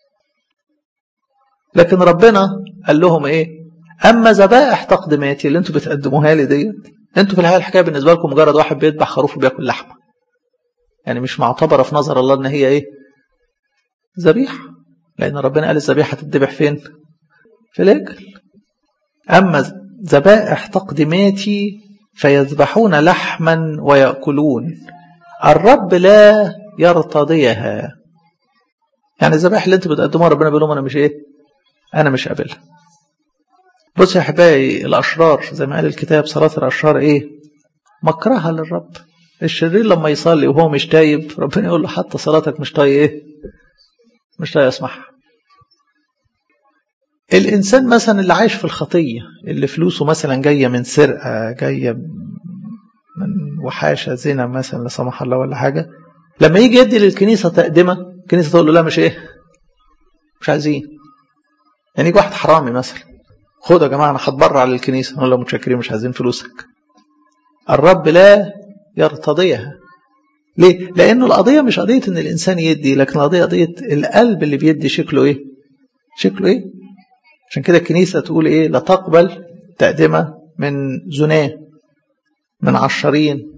لكن ربنا قال لهم ايه اما ذبائح تقدماتي اللي انتوا بتقدموها لي ديت انتوا في الحقيقه الحكايه بالنسبه لكم مجرد واحد بيذبح خروف وبياكل لحمه يعني مش معتبره في نظر الله ان هي ايه ذبيحه لان ربنا قال الذبيحه تتذبح فين في الهيكل اما ذبائح تقدماتي فيذبحون لحما ويأكلون الرب لا يرتضيها يعني الذبائح اللي انتوا بتقدموها ربنا بيقول لهم انا مش ايه انا مش قابلها بص يا احبائي الاشرار زي ما قال الكتاب صلاه الاشرار ايه مكرهه للرب الشرير لما يصلي وهو مش تايب ربنا يقول له حتى صلاتك مش طايق ايه مش طايق اسمعها الانسان مثلا اللي عايش في الخطيه اللي فلوسه مثلا جايه من سرقه جايه من وحاشه زنا مثلا لا سمح الله ولا حاجه لما يجي يدي للكنيسه تقدمه الكنيسه تقول له لا مش ايه مش عايزين يعني يجي واحد حرامي مثلا خد يا جماعه انا هتبرع للكنيسه نقول له متشكرين مش عايزين فلوسك الرب لا يرتضيها ليه؟ لأنه القضية مش قضية إن الإنسان يدي لكن القضية قضية القلب اللي بيدي شكله إيه؟ شكله إيه؟ عشان كده الكنيسة تقول إيه؟ لا تقبل تقدمة من زناه من عشرين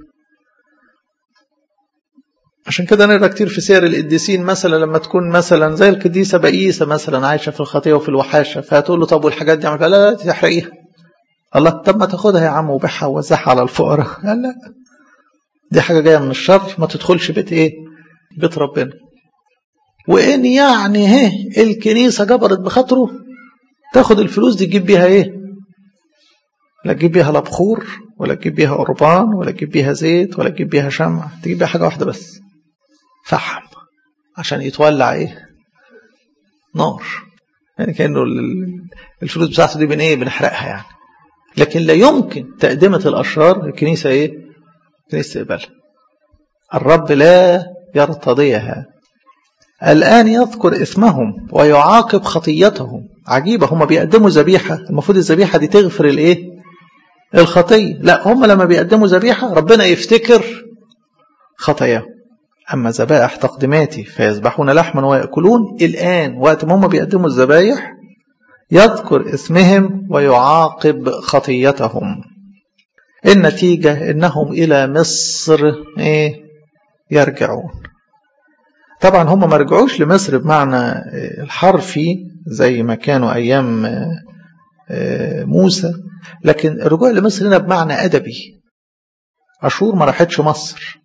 عشان كده نقرا كتير في سير القديسين مثلا لما تكون مثلا زي القديسه بئيسه مثلا عايشه في الخطيه وفي الوحاشه فهتقول له طب والحاجات دي عمل لا لا تحرقيها الله طب ما تاخدها يا عم وبيعها ووزعها على الفقراء قال لا دي حاجه جايه من الشر ما تدخلش بيت ايه بيت ربنا وان يعني هه الكنيسه جبرت بخاطره تاخد الفلوس دي تجيب بيها ايه لا تجيب بيها لا بخور ولا تجيب بيها قربان ولا تجيب بيها زيت ولا تجيب بيها شمع تجيب بيها حاجه واحده بس فحم عشان يتولع ايه نار يعني كانه الفلوس بتاعته دي بن ايه بنحرقها يعني لكن لا يمكن تقدمة الأشرار الكنيسة ايه الكنيسة تقبلها الرب لا يرتضيها الآن يذكر إثمهم ويعاقب خطيتهم عجيبة هم بيقدموا ذبيحة المفروض الذبيحة دي تغفر الإيه الخطية لا هم لما بيقدموا ذبيحة ربنا يفتكر خطاياهم أما ذبائح تقدماتي فيذبحون لحما ويأكلون الآن وقت ما هم بيقدموا الذبايح يذكر اسمهم ويعاقب خطيتهم النتيجة إنهم إلى مصر إيه يرجعون طبعا هم ما رجعوش لمصر بمعنى الحرفي زي ما كانوا أيام موسى لكن الرجوع لمصر هنا بمعنى أدبي أشور ما راحتش مصر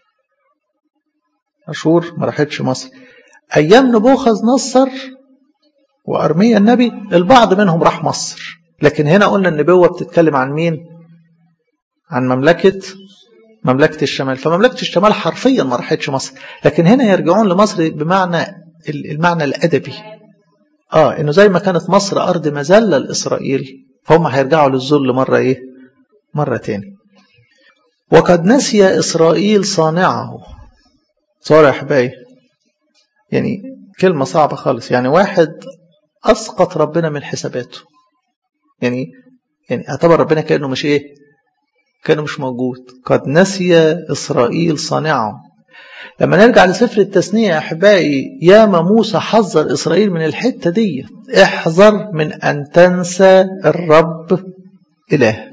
أشور ما راحتش مصر أيام نبوخذ نصر وأرميا النبي البعض منهم راح مصر لكن هنا قلنا النبوة بتتكلم عن مين عن مملكة مملكة الشمال فمملكة الشمال حرفيا ما راحتش مصر لكن هنا يرجعون لمصر بمعنى المعنى الأدبي آه إنه زي ما كانت مصر أرض مذلة لإسرائيل فهم هيرجعوا للذل مرة إيه مرة تاني وقد نسي إسرائيل صانعه صار يا حبايبي يعني كلمة صعبة خالص يعني واحد أسقط ربنا من حساباته يعني يعني اعتبر ربنا كأنه مش إيه كأنه مش موجود قد نسي إسرائيل صانعه لما نرجع لسفر التثنية يا أحبائي ياما موسى حذر إسرائيل من الحتة دي احذر من أن تنسى الرب إلهك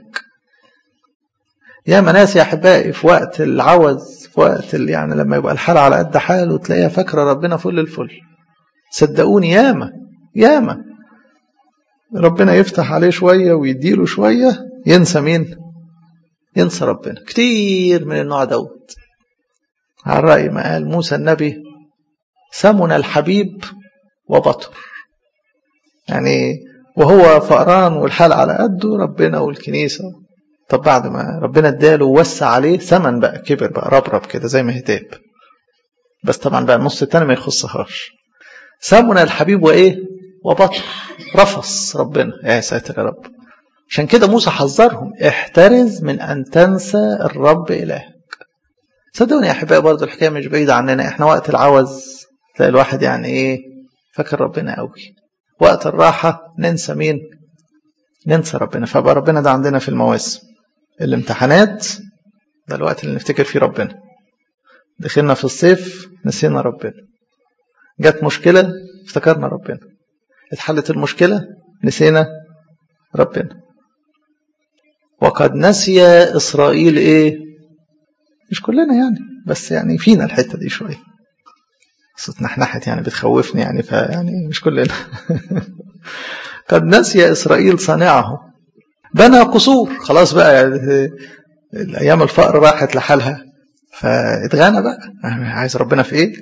ياما ناس يا أحبائي في وقت العوز في وقت يعني لما يبقى الحال على قد حاله تلاقيها فاكرة ربنا فل الفل صدقوني ياما ياما ربنا يفتح عليه شوية ويديله شوية ينسى مين ينسى ربنا كتير من النوع دوت على الرأي ما قال موسى النبي سمن الحبيب وبطر يعني وهو فقران والحال على قده ربنا والكنيسة طب بعد ما ربنا اداله ووسع عليه ثمن بقى كبر بقى ربرب كده زي ما هتاب بس طبعا بقى النص التاني ما يخصهاش سمن الحبيب وايه وبطر رفص ربنا يا ساتر يا رب عشان كده موسى حذرهم احترز من ان تنسى الرب الهك صدقوني يا احبائي برضه الحكايه مش بعيده عننا احنا وقت العوز تلاقي الواحد يعني ايه فاكر ربنا قوي وقت الراحه ننسى مين ننسى ربنا فبقى ربنا ده عندنا في المواسم الامتحانات ده الوقت اللي نفتكر فيه ربنا دخلنا في الصيف نسينا ربنا جت مشكله افتكرنا ربنا اتحلت المشكله نسينا ربنا وقد نسي اسرائيل ايه مش كلنا يعني بس يعني فينا الحته دي شويه صوت نحنحت يعني بتخوفني يعني فيعني مش كلنا قد نسي اسرائيل صانعه بنى قصور خلاص بقى الايام الفقر راحت لحالها فاتغنى بقى عايز ربنا في ايه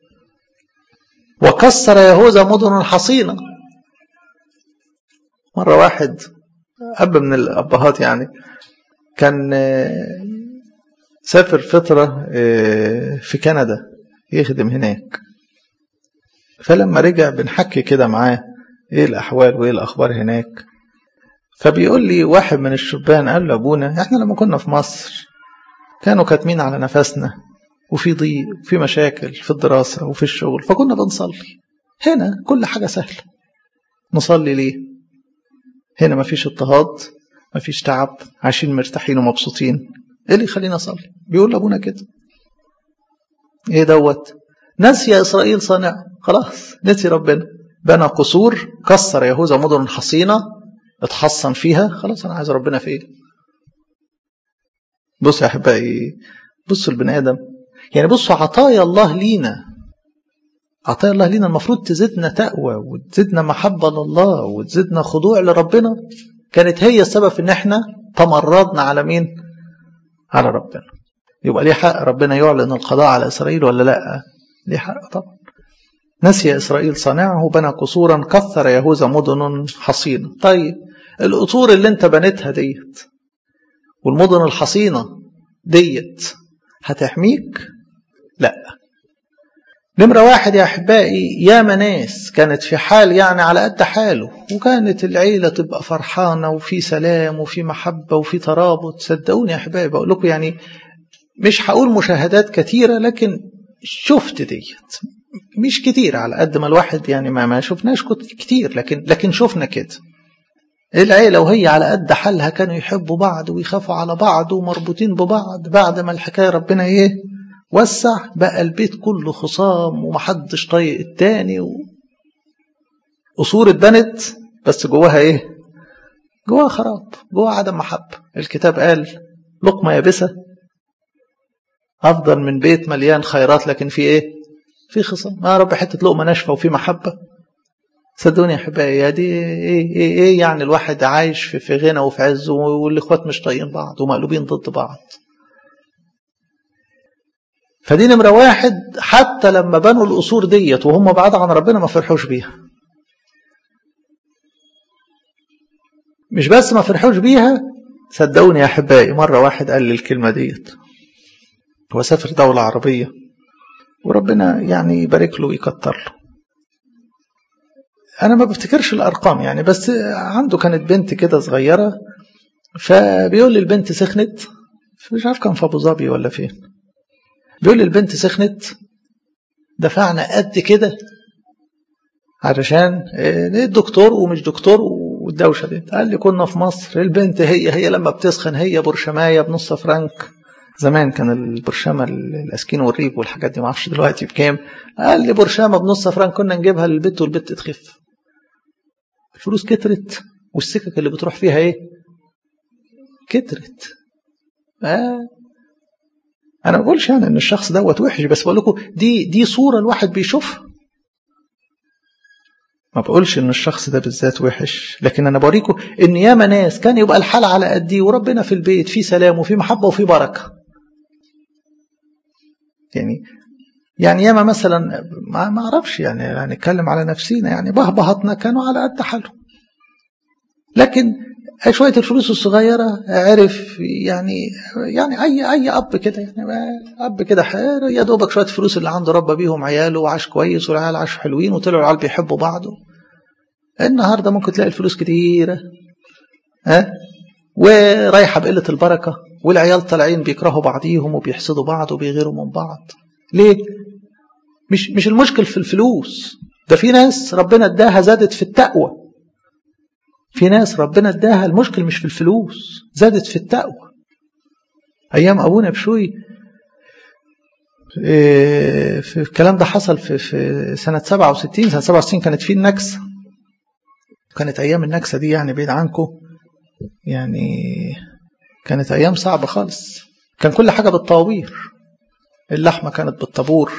وكسر يهوذا مدن حصينه مره واحد اب من الابهات يعني كان سافر فترة في كندا يخدم هناك فلما رجع بنحكي كده معاه ايه الاحوال وايه الاخبار هناك فبيقول لي واحد من الشبان قال له ابونا احنا لما كنا في مصر كانوا كاتمين على نفسنا وفي ضيق وفي مشاكل في الدراسة وفي الشغل فكنا بنصلي هنا كل حاجة سهلة نصلي ليه هنا مفيش اضطهاد مفيش تعب عايشين مرتاحين ومبسوطين ايه اللي يخلينا اصلي بيقول لابونا كده ايه دوت نسي اسرائيل صانع خلاص نسي ربنا بنى قصور كسر يهوذا مدن حصينه اتحصن فيها خلاص انا عايز ربنا في ايه بصوا يا احبائي بصوا البني ادم يعني بصوا عطايا الله لينا عطايا الله لينا المفروض تزيدنا تقوى وتزيدنا محبه لله وتزيدنا خضوع لربنا كانت هي السبب في ان احنا تمردنا على مين على ربنا يبقى ليه حق ربنا يعلن القضاء على اسرائيل ولا لا ليه حق طبعا نسي اسرائيل صانعه بنى قصورا كثر يهوذا مدن حصينه طيب القصور اللي انت بنيتها ديت والمدن الحصينه ديت هتحميك لا نمرة واحد يا أحبائي يا ناس كانت في حال يعني على قد حاله وكانت العيلة تبقى فرحانة وفي سلام وفي محبة وفي ترابط صدقوني يا أحبائي بقول لكم يعني مش هقول مشاهدات كثيرة لكن شفت ديت مش كتير على قد ما الواحد يعني ما ما شفناش كتير لكن لكن شفنا كده العيلة وهي على قد حالها كانوا يحبوا بعض ويخافوا على بعض ومربوطين ببعض بعد ما الحكاية ربنا ايه وسع بقى البيت كله خصام ومحدش طايق التاني و... قصور اتبنت بس جواها ايه جواها خراب جواها عدم محبة الكتاب قال لقمة يابسة أفضل من بيت مليان خيرات لكن في إيه؟ في خصام يا رب حتة لقمة ناشفة وفي محبة صدقوني يا أحبائي يا دي إيه, إيه, إيه يعني الواحد عايش في, في غنى وفي عز والإخوات مش طايقين بعض ومقلوبين ضد بعض فدي نمرة واحد حتى لما بنوا القصور ديت وهم بعاد عن ربنا ما فرحوش بيها مش بس ما فرحوش بيها صدقوني يا أحبائي مرة واحد قال لي الكلمة ديت هو سافر دولة عربية وربنا يعني يبارك له ويكتر له أنا ما بفتكرش الأرقام يعني بس عنده كانت بنت كده صغيرة فبيقول لي البنت سخنت مش عارف كان في أبو ظبي ولا فين بيقول لي البنت سخنت دفعنا قد كده علشان الدكتور ومش دكتور والدوشه دي قال لي كنا في مصر البنت هي هي لما بتسخن هي برشمايه بنص فرنك زمان كان البرشامه الاسكين والريب والحاجات دي ما اعرفش دلوقتي بكام قال لي برشامه بنص فرنك كنا نجيبها للبت والبت تخف الفلوس كترت والسكك اللي بتروح فيها ايه كترت آه انا ما بقولش يعني ان الشخص دوت وحش بس بقول لكم دي دي صوره الواحد بيشوفها ما بقولش ان الشخص ده بالذات وحش لكن انا بوريكم ان ياما ناس كان يبقى الحال على قد وربنا في البيت في سلام وفي محبه وفي بركه يعني يعني ياما مثلا ما ما اعرفش يعني هنتكلم على نفسينا يعني بهبهتنا كانوا على قد حالهم لكن شويه الفلوس الصغيره عرف يعني يعني اي اي اب كده يعني اب كده يا دوبك شويه فلوس اللي عنده ربى بيهم عياله وعاش كويس والعيال عاشوا حلوين وطلعوا العيال بيحبوا بعض النهارده ممكن تلاقي الفلوس كتيره ها ورايحه بقله البركه والعيال طالعين بيكرهوا بعضيهم وبيحسدوا بعض وبيغيروا من بعض ليه مش مش المشكل في الفلوس ده في ناس ربنا اداها زادت في التقوى في ناس ربنا اداها المشكل مش في الفلوس زادت في التقوى ايام ابونا بشوي في الكلام ده حصل في في سنه 67 سنه 67 كانت في النكسه كانت ايام النكسه دي يعني بعيد عنكم يعني كانت ايام صعبه خالص كان كل حاجه بالطوابير اللحمه كانت بالطابور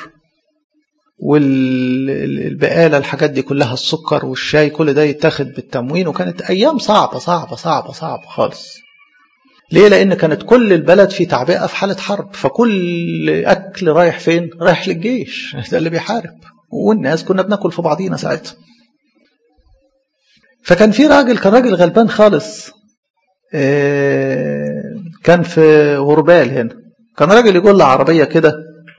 والبقاله الحاجات دي كلها السكر والشاي كل ده يتاخد بالتموين وكانت ايام صعبه صعبه صعبه صعبه خالص ليه لان كانت كل البلد في تعبئه في حاله حرب فكل اكل رايح فين رايح للجيش ده اللي بيحارب والناس كنا بناكل في بعضينا ساعتها فكان في راجل كان راجل غلبان خالص كان في غربال هنا كان راجل يقول له عربيه كده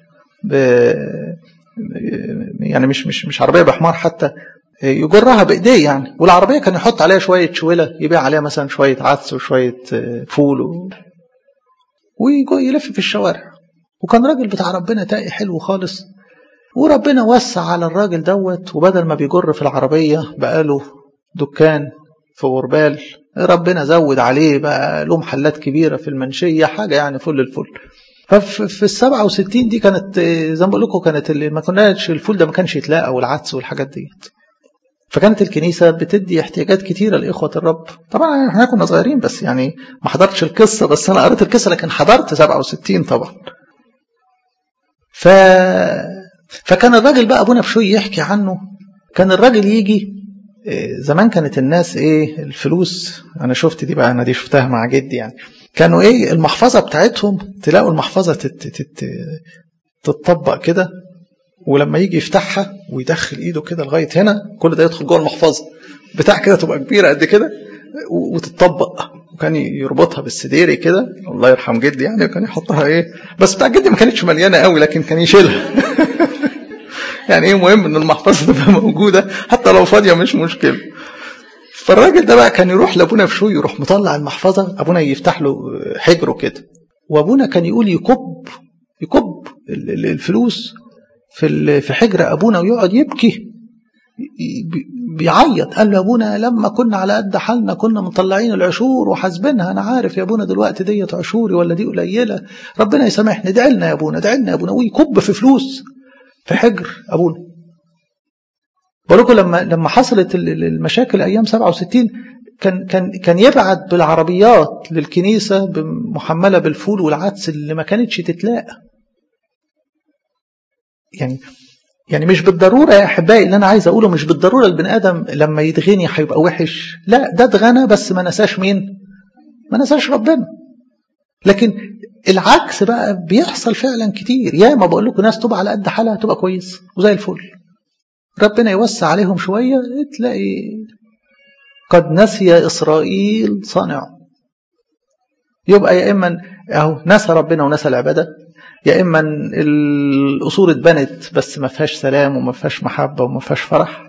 يعني مش مش مش عربيه بحمار حتى يجرها بايديه يعني والعربيه كان يحط عليها شويه شوله يبيع عليها مثلا شويه عدس وشويه فول و... ويلف في الشوارع وكان راجل بتاع ربنا تاقي حلو خالص وربنا وسع على الراجل دوت وبدل ما بيجر في العربيه بقاله دكان في غربال ربنا زود عليه بقى له محلات كبيره في المنشيه حاجه يعني فل الفل ففي السبعة وستين دي كانت زي ما بقول لكم كانت اللي ما كناش الفول ده ما كانش يتلاقى والعدس والحاجات ديت فكانت الكنيسة بتدي احتياجات كتيرة لإخوة الرب طبعا احنا كنا صغيرين بس يعني ما حضرتش القصة بس أنا قريت القصة لكن حضرت 67 طبعا ف... فكان الراجل بقى أبونا بشوي يحكي عنه كان الراجل يجي زمان كانت الناس ايه الفلوس انا شفت دي بقى انا دي شفتها مع جدي يعني كانوا ايه المحفظه بتاعتهم تلاقوا المحفظه تت تت تتطبق كده ولما يجي يفتحها ويدخل ايده كده لغايه هنا كل ده يدخل جوه المحفظه بتاع كده تبقى كبيره قد كده وتتطبق وكان يربطها بالسديري كده الله يرحم جدي يعني وكان يحطها ايه بس بتاع جدي ما كانتش مليانه قوي لكن كان يشيلها يعني ايه مهم ان المحفظه تبقى موجوده حتى لو فاضيه مش مشكله فالراجل ده بقى كان يروح لابونا في شوي يروح مطلع المحفظه ابونا يفتح له حجره كده وابونا كان يقول يكب يكب الفلوس في في حجر ابونا ويقعد يبكي بيعيط قال له يا ابونا لما كنا على قد حالنا كنا مطلعين العشور وحاسبينها انا عارف يا ابونا دلوقتي ديت عشوري ولا دي قليله ربنا يسامحني ادعي لنا يا ابونا ادعي لنا يا ابونا ويكب في فلوس في حجر ابونا بقول لكم لما لما حصلت المشاكل ايام 67 كان كان كان يبعت بالعربيات للكنيسه محمله بالفول والعدس اللي ما كانتش تتلاقى يعني يعني مش بالضرورة يا أحبائي اللي أنا عايز أقوله مش بالضرورة البني آدم لما يتغني هيبقى وحش لا ده اتغنى بس ما نساش مين ما نساش ربنا لكن العكس بقى بيحصل فعلا كتير يا ما بقول لكم ناس تبقى على قد حالها تبقى كويس وزي الفل ربنا يوسع عليهم شوية تلاقي قد نسي إسرائيل صانعه يبقى يا إما أهو نسى ربنا ونسى العبادة يا إما الأصول اتبنت بس ما فيهاش سلام وما فيهاش محبة وما فيهاش فرح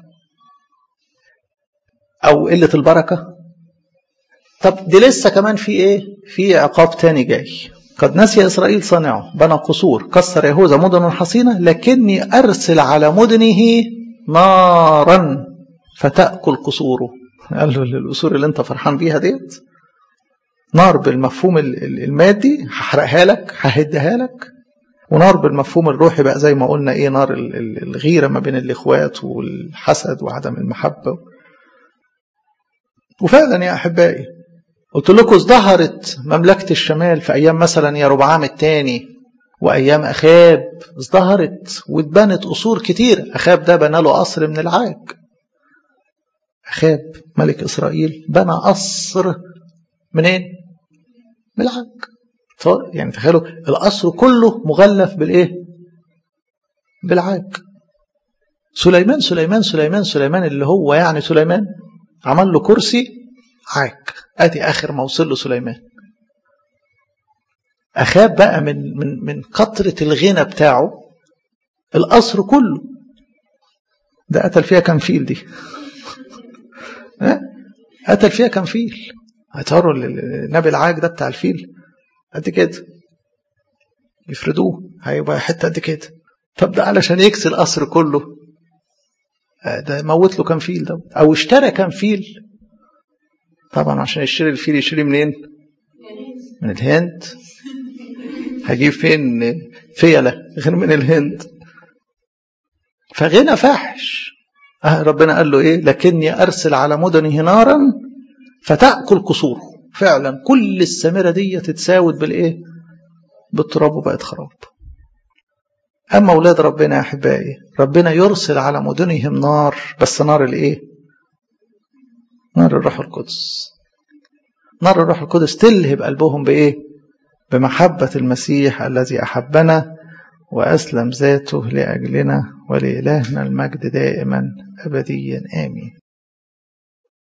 أو قلة البركة طب دي لسه كمان في إيه في عقاب تاني جاي قد نسي إسرائيل صانعه بنى قصور كسر يهوذا مدن حصينة لكني أرسل على مدنه نارا فتأكل قصوره قال له القصور اللي انت فرحان بيها ديت نار بالمفهوم المادي هحرقها لك ههدها لك ونار بالمفهوم الروحي بقى زي ما قلنا ايه نار الغيره ما بين الاخوات والحسد وعدم المحبه وفعلا يا احبائي قلت لكم ازدهرت مملكه الشمال في ايام مثلا يا ربعام الثاني وايام اخاب ازدهرت واتبنت قصور كتير اخاب ده بنى له قصر من العاج اخاب ملك اسرائيل بنى قصر منين من العاج يعني تخيلوا القصر كله مغلف بالايه بالعاج سليمان سليمان سليمان سليمان اللي هو يعني سليمان عمل له كرسي عاج ادي اخر ما وصل له سليمان اخاب بقى من من من كثره الغنى بتاعه القصر كله ده قتل فيها كام فيل دي قتل فيها كام فيل هيتصوروا النبي العاج ده بتاع الفيل قد كده يفردوه هيبقى حته قد كده طب ده علشان يكسي القصر كله ده موت له كام فيل ده او اشترى كام فيل طبعا عشان يشتري الفيل يشتري منين من الهند هجيب فين فيلة غير من الهند فغنى فاحش أه ربنا قال له ايه لكني ارسل على مدنه نارا فتاكل قصوره فعلا كل السامره دي تتساوت بالايه بالتراب وبقت خراب اما اولاد ربنا يا احبائي ربنا يرسل على مدنهم نار بس نار الايه نار الروح القدس نار الروح القدس تلهب قلبهم بايه بمحبه المسيح الذي احبنا واسلم ذاته لاجلنا ولالهنا المجد دائما ابديا امين